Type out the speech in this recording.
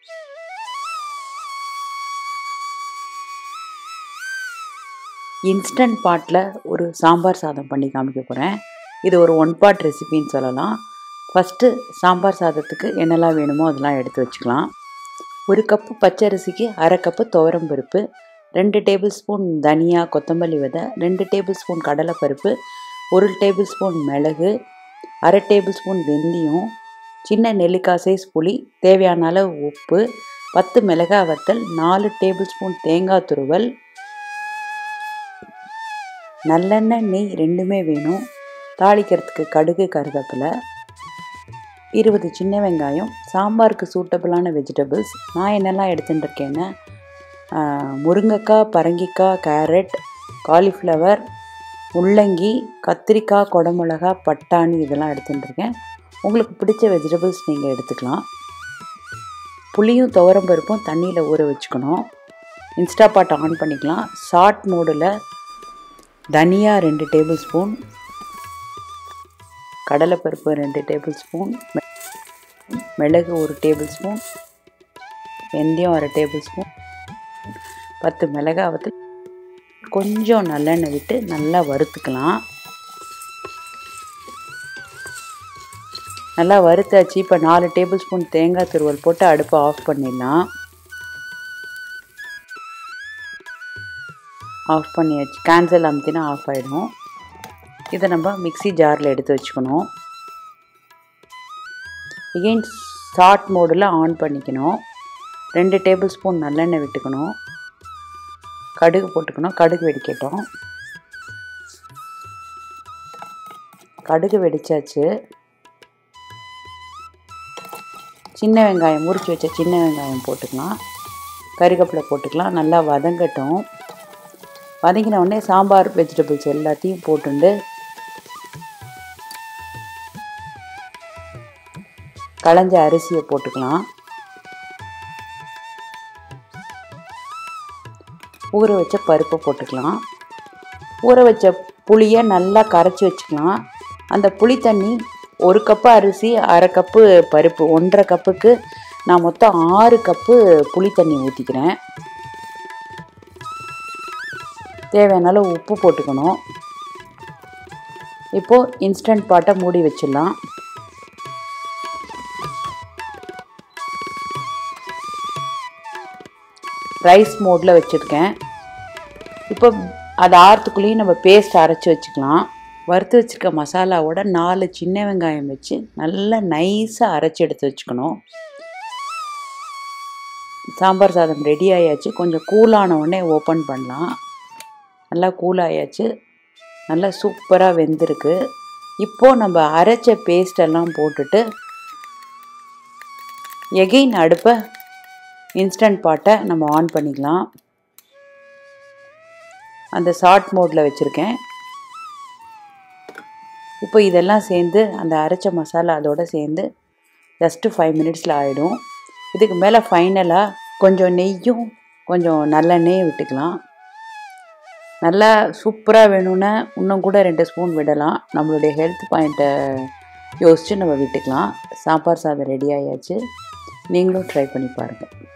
instant பாட்டில் ஒரு சாம்பார் சாதம் பண்ணி காமிக்க போகிறேன் இது ஒரு ஒன் பாட் ரெசிபின்னு சொல்லலாம் ஃபஸ்ட்டு சாம்பார் சாதத்துக்கு என்னெல்லாம் வேணுமோ அதெல்லாம் எடுத்து வச்சுக்கலாம் ஒரு கப்பு பச்சரிசிக்கு அரை கப்பு துவரம் பருப்பு ரெண்டு டேபிள் ஸ்பூன் தனியா கொத்தமல்லி விதை ரெண்டு டேபிள் ஸ்பூன் கடலைப்பருப்பு ஒரு டேபிள் ஸ்பூன் மிளகு அரை டேபிள் ஸ்பூன் வெந்தயம் சின்ன நெல்லிக்காய் சைஸ் புளி தேவையான அளவு உப்பு பத்து மிளகாய் வத்தல் நாலு டேபிள் ஸ்பூன் தேங்காய் துருவல் நல்லெண்ணெய் நெய் ரெண்டுமே வேணும் தாளிக்கிறதுக்கு கடுகு கருவேப்பிலை இருபது சின்ன வெங்காயம் சாம்பாருக்கு சூட்டபிளான வெஜிடபிள்ஸ் நான் என்னெல்லாம் எடுத்துகிட்டு இருக்கேன்னா முருங்கைக்காய் பரங்கிக்காய் கேரட் காலிஃப்ளவர் முள்ளங்கி கத்திரிக்காய் குடமிளகா பட்டாணி இதெல்லாம் எடுத்துகிட்டு இருக்கேன் உங்களுக்கு பிடிச்ச வெஜிடபிள்ஸ் நீங்கள் எடுத்துக்கலாம் புளியும் துவரம் பருப்பும் தண்ணியில் ஊற வச்சுக்கணும் இன்ஸ்டா பாட் ஆன் பண்ணிக்கலாம் ஷார்ட் மோடில் தனியா ரெண்டு டேபிள் ஸ்பூன் கடலைப்பருப்பு ரெண்டு டேபிள் ஸ்பூன் மிளகு ஒரு டேபிள் ஸ்பூன் வெந்தயம் அரை டேபிள் ஸ்பூன் பத்து மிளகாய் வத்து கொஞ்சம் நல்லெண்ணெய் விட்டு நல்லா வறுத்துக்கலாம் நல்லா வறுத்தாச்சு இப்போ நாலு டேபிள் ஸ்பூன் தேங்காய் துருவல் போட்டு அடுப்பை ஆஃப் பண்ணிடலாம் ஆஃப் பண்ணியாச்சு கேன்சல் அமுத்தினா ஆஃப் ஆகிடும் இதை நம்ம மிக்சி ஜாரில் எடுத்து வச்சுக்கணும் எகெயின் ஷார்ட் மோடில் ஆன் பண்ணிக்கணும் ரெண்டு டேபிள் ஸ்பூன் நல்லெண்ணெய் விட்டுக்கணும் கடுகு போட்டுக்கணும் கடுகு வெடிக்கட்டும் கடுகு வெடிச்சாச்சு சின்ன வெங்காயம் முறிச்சு வச்ச சின்ன வெங்காயம் போட்டுக்கலாம் கறிவேப்பிலை போட்டுக்கலாம் நல்லா வதங்கட்டும் வதங்கின உடனே சாம்பார் வெஜிடபிள்ஸ் எல்லாத்தையும் போட்டுண்டு களைஞ்ச அரிசியை போட்டுக்கலாம் ஊற வச்ச பருப்பை போட்டுக்கலாம் ஊற வச்ச புளியை நல்லா கரைச்சி வச்சுக்கலாம் அந்த புளி தண்ணி ஒரு கப்பு அரிசி அரை கப்பு பருப்பு ஒன்றரை கப்புக்கு நான் மொத்தம் ஆறு கப்பு புளி தண்ணி ஊற்றிக்கிறேன் தேவையான அளவு உப்பு போட்டுக்கணும் இப்போது இன்ஸ்டன்ட் பாட்டை மூடி வச்சிடலாம் ரைஸ் மோடில் வச்சுருக்கேன் இப்போ அது ஆறுத்துக்குள்ளேயும் நம்ம பேஸ்ட் அரைச்சி வச்சுக்கலாம் வறுத்து வச்சுருக்க மசாலாவோட நாலு சின்ன வெங்காயம் வச்சு நல்லா நைஸாக அரைச்சி எடுத்து வச்சுக்கணும் சாம்பார் சாதம் ரெடி ஆயாச்சு கொஞ்சம் கூலான உடனே ஓப்பன் பண்ணலாம் நல்லா கூலாயாச்சு நல்லா சூப்பராக வெந்திருக்கு இப்போது நம்ம அரைச்ச பேஸ்டெல்லாம் போட்டுட்டு எகெயின் அடுப்பை இன்ஸ்டன்ட் பாட்டை நம்ம ஆன் பண்ணிக்கலாம் அந்த ஷார்ட் மோடில் வச்சுருக்கேன் இப்போ இதெல்லாம் சேர்ந்து அந்த அரைச்ச மசாலா அதோடு சேர்ந்து ஜஸ்ட்டு ஃபைவ் மினிட்ஸில் ஆகிடும் இதுக்கு மேலே ஃபைனலாக கொஞ்சம் நெய்யும் கொஞ்சம் நல்லெண்ணெயும் விட்டுக்கலாம் நல்லா சூப்பராக வேணும்னா இன்னும் கூட ரெண்டு ஸ்பூன் விடலாம் நம்மளுடைய ஹெல்த் பாயிண்ட்டை யோசித்து நம்ம விட்டுக்கலாம் சாம்பார் சாதம் ரெடி ஆயாச்சு நீங்களும் ட்ரை பண்ணி பாருங்கள்